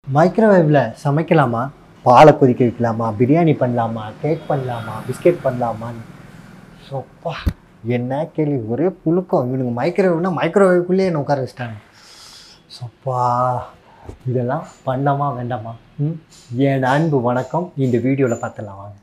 மைக்ரோவேவில் சமைக்கலாமா பாலை கொதிக்க வைக்கலாமா பிரியாணி பண்ணலாமா கேக் பண்ணலாமா பிஸ்கெட் பண்ணலாமான்னு சொப்பா என்ன கேள்வி ஒரே புழுக்கம் இவனுங்க மைக்ரோவேவ்னா மைக்ரோவேவ்க்குள்ளேயே என்ன உட்கார வச்சிட்டாங்க சொப்பா இதெல்லாம் பண்ணலாமா வேண்டாமா ம் என் அன்பு வணக்கம் இந்த வீடியோவில் பார்த்துடலாம் வாங்க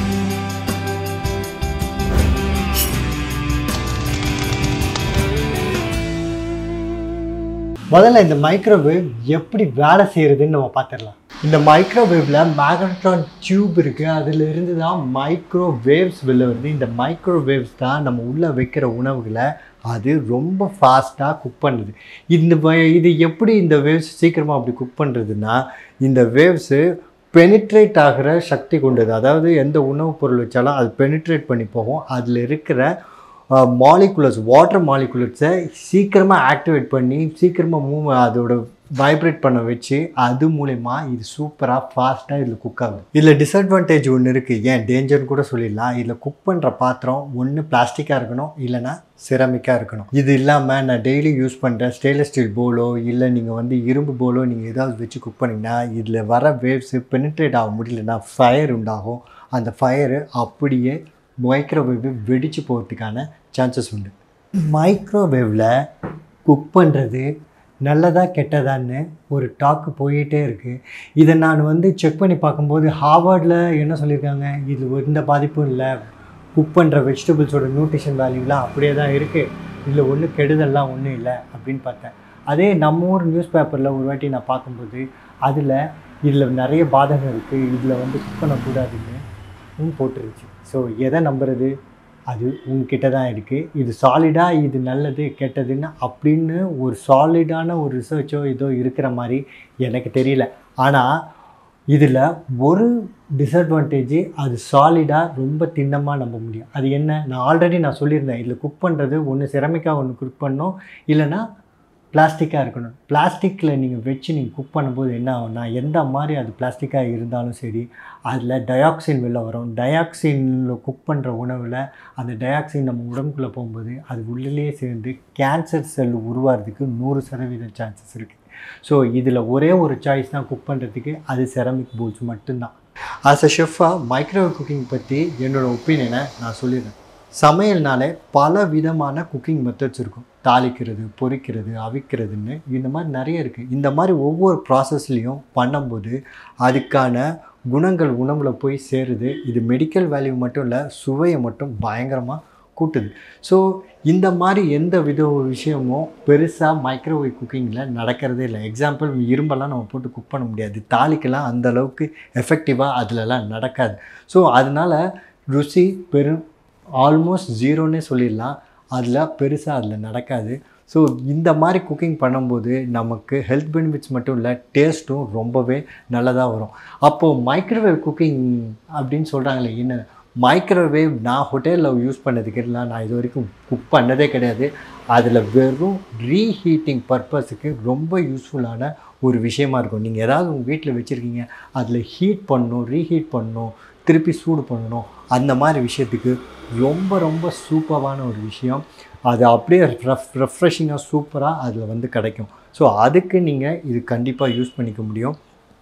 முதல்ல இந்த மைக்ரோவேவ் எப்படி வேலை செய்கிறதுன்னு நம்ம பார்த்துடலாம் இந்த மைக்ரோவேவில் மேக்னட்ரான் டியூப் இருக்குது அதில் இருந்து தான் மைக்ரோ வேவ்ஸ் வெளில வருது இந்த மைக்ரோ வேவ்ஸ் தான் நம்ம உள்ளே வைக்கிற உணவுகளை அது ரொம்ப ஃபாஸ்ட்டாக குக் பண்ணுது இந்த வ- இது எப்படி இந்த வேவ்ஸ் சீக்கிரமாக அப்படி குக் பண்ணுறதுன்னா இந்த வேவ்ஸு பெனிட்ரேட் ஆகிற சக்தி கொண்டது அதாவது எந்த உணவுப் பொருள் வச்சாலும் அது பெனிட்ரேட் பண்ணி போகும் அதில் இருக்கிற மாலிகுலர்ஸ் வாட்டர் மாலிகுலர்ஸை சீக்கிரமாக ஆக்டிவேட் பண்ணி சீக்கிரமாக மூவ் அதோட வைப்ரேட் பண்ண வச்சு அது மூலயமா இது சூப்பராக ஃபாஸ்ட்டாக இதில் குக் ஆகுது இதில் டிஸ்அட்வான்டேஜ் ஒன்று இருக்குது ஏன் டேஞ்சர்னு கூட சொல்லிடலாம் இதில் குக் பண்ணுற பாத்திரம் ஒன்று பிளாஸ்டிக்காக இருக்கணும் இல்லைன்னா சிரமிக்காக இருக்கணும் இது இல்லாமல் நான் டெய்லி யூஸ் பண்ணுற ஸ்டெயின்லெஸ் ஸ்டீல் போலோ இல்லை நீங்கள் வந்து இரும்பு போலோ நீங்கள் ஏதாவது வச்சு குக் பண்ணிங்கன்னா இதில் வர வேவ்ஸு பெனிட்ரேட் ஆக முடியலன்னா ஃபயர் உண்டாகும் அந்த ஃபயரு அப்படியே மைக்ரோவேவ் வெடிச்சு போகிறதுக்கான சான்சஸ் உண்டு மைக்ரோவேவில் குக் பண்ணுறது நல்லதா கெட்டதான்னு ஒரு டாக்கு போயிட்டே இருக்குது இதை நான் வந்து செக் பண்ணி பார்க்கும்போது ஹார்வர்டில் என்ன சொல்லியிருக்காங்க இது எந்த பாதிப்பும் இல்லை குக் பண்ணுற வெஜிடபிள்ஸோட நியூட்ரிஷன் வேல்யூலாம் அப்படியே தான் இருக்குது இதில் ஒன்றும் கெடுதல்லாம் ஒன்றும் இல்லை அப்படின்னு பார்த்தேன் அதே நம்ம ஊர் நியூஸ் பேப்பரில் ஒரு வாட்டி நான் பார்க்கும்போது அதில் இதில் நிறைய பாதகம் இருக்குது இதில் வந்து குக் பண்ணக்கூடாதுன்னு ம் போட்டுருச்சு ஸோ எதை நம்புறது அது உங்ககிட்ட தான் இருக்குது இது சாலிடாக இது நல்லது கெட்டதுன்னு அப்படின்னு ஒரு சாலிடான ஒரு ரிசர்ச்சோ ஏதோ இருக்கிற மாதிரி எனக்கு தெரியல ஆனால் இதில் ஒரு டிஸ்அட்வான்டேஜ் அது சாலிடாக ரொம்ப திண்ணமாக நம்ப முடியும் அது என்ன நான் ஆல்ரெடி நான் சொல்லியிருந்தேன் இதில் குக் பண்ணுறது ஒன்று சிரமிக்காக ஒன்று குக் பண்ணணும் இல்லைன்னா பிளாஸ்டிக்காக இருக்கணும் பிளாஸ்டிக்கில் நீங்கள் வச்சு நீங்கள் குக் பண்ணும்போது என்ன ஆகும்னா எந்த மாதிரி அது பிளாஸ்டிக்காக இருந்தாலும் சரி அதில் டயாக்சின் வெளில வரும் டயாக்சினில் குக் பண்ணுற உணவில் அந்த டயாக்சின் நம்ம உடம்புக்குள்ளே போகும்போது அது உள்ளிலேயே சேர்ந்து கேன்சர் செல் உருவாகிறதுக்கு நூறு சதவீதம் சான்சஸ் இருக்குது ஸோ இதில் ஒரே ஒரு சாய்ஸ் தான் குக் பண்ணுறதுக்கு அது செரமிக் பவுல்ஸ் மட்டும்தான் ஆஸ் அ ஷெஃபாக மைக்ரோவேவ் குக்கிங் பற்றி என்னோடய ஒப்பீனியனை நான் சொல்லிடுறேன் சமையல்னாலே பல விதமான குக்கிங் மெத்தட்ஸ் இருக்கும் தாளிக்கிறது பொரிக்கிறது அவிக்கிறதுன்னு இந்த மாதிரி நிறைய இருக்குது இந்த மாதிரி ஒவ்வொரு ப்ராசஸ்லேயும் பண்ணும்போது அதுக்கான குணங்கள் உணவில் போய் சேருது இது மெடிக்கல் வேல்யூ மட்டும் இல்லை சுவையை மட்டும் பயங்கரமாக கூட்டுது ஸோ இந்த மாதிரி எந்த வித விஷயமும் பெருசாக மைக்ரோவேவ் குக்கிங்கில் நடக்கிறதே இல்லை எக்ஸாம்பிள் இரும்பெல்லாம் நம்ம போட்டு குக் பண்ண முடியாது தாளிக்கெல்லாம் அந்த அளவுக்கு எஃபெக்டிவாக அதிலலாம் நடக்காது ஸோ அதனால் ருசி பெரும் ஆல்மோஸ்ட் ஜீரோன்னே சொல்லிடலாம் அதில் பெருசாக அதில் நடக்காது ஸோ இந்த மாதிரி குக்கிங் பண்ணும்போது நமக்கு ஹெல்த் பெனிஃபிட்ஸ் மட்டும் இல்லை டேஸ்ட்டும் ரொம்பவே நல்லதாக வரும் அப்போது மைக்ரோவேவ் குக்கிங் அப்படின்னு சொல்கிறாங்களே என்ன மைக்ரோவேவ் நான் ஹோட்டலில் யூஸ் பண்ணதுக்கு இல்லை நான் இது வரைக்கும் குக் பண்ணதே கிடையாது அதில் வெறும் ரீஹீட்டிங் பர்பஸுக்கு ரொம்ப யூஸ்ஃபுல்லான ஒரு விஷயமா இருக்கும் நீங்கள் ஏதாவது உங்கள் வீட்டில் வச்சுருக்கீங்க அதில் ஹீட் பண்ணணும் ரீஹீட் பண்ணணும் திருப்பி சூடு பண்ணணும் அந்த மாதிரி விஷயத்துக்கு ரொம்ப ரொம்ப சூப்பரான ஒரு விஷயம் அது அப்படியே ரெஃப் ரெஃப்ரெஷிங்காக சூப்பராக அதில் வந்து கிடைக்கும் ஸோ அதுக்கு நீங்கள் இது கண்டிப்பாக யூஸ் பண்ணிக்க முடியும்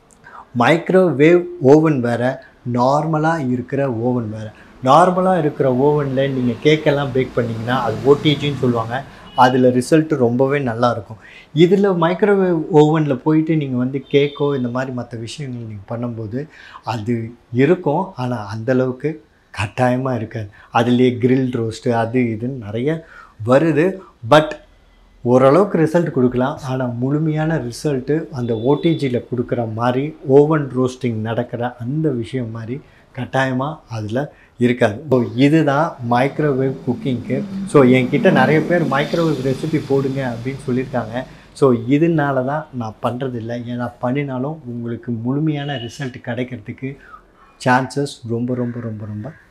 மைக்ரோவேவ் ஓவன் வேறு நார்மலாக இருக்கிற ஓவன் வேறு நார்மலாக இருக்கிற ஓவனில் நீங்கள் கேக்கெல்லாம் பேக் பண்ணிங்கன்னா அது ஓடிஜின்னு சொல்லுவாங்க அதில் ரிசல்ட் ரொம்பவே நல்லா இருக்கும் இதில் மைக்ரோவேவ் ஓவனில் போயிட்டு நீங்கள் வந்து கேக்கோ இந்த மாதிரி மற்ற விஷயங்கள் நீங்கள் பண்ணும்போது அது இருக்கும் ஆனால் அந்தளவுக்கு கட்டாயமாக இருக்காது அதுலேயே கிரில் ரோஸ்ட்டு அது இதுன்னு நிறைய வருது பட் ஓரளவுக்கு ரிசல்ட் கொடுக்கலாம் ஆனால் முழுமையான ரிசல்ட்டு அந்த ஓடிஜியில் கொடுக்குற மாதிரி ஓவன் ரோஸ்டிங் நடக்கிற அந்த விஷயம் மாதிரி கட்டாயமாக அதில் இருக்காது ஸோ இதுதான் மைக்ரோவேவ் குக்கிங்க்கு ஸோ என்கிட்ட நிறைய பேர் மைக்ரோவேவ் ரெசிபி போடுங்க அப்படின்னு சொல்லியிருக்காங்க ஸோ இதனால தான் நான் பண்ணுறதில்ல ஏன்னா பண்ணினாலும் உங்களுக்கு முழுமையான ரிசல்ட் கிடைக்கிறதுக்கு சான்சஸ் ரொம்ப ரொம்ப ரொம்ப ரொம்ப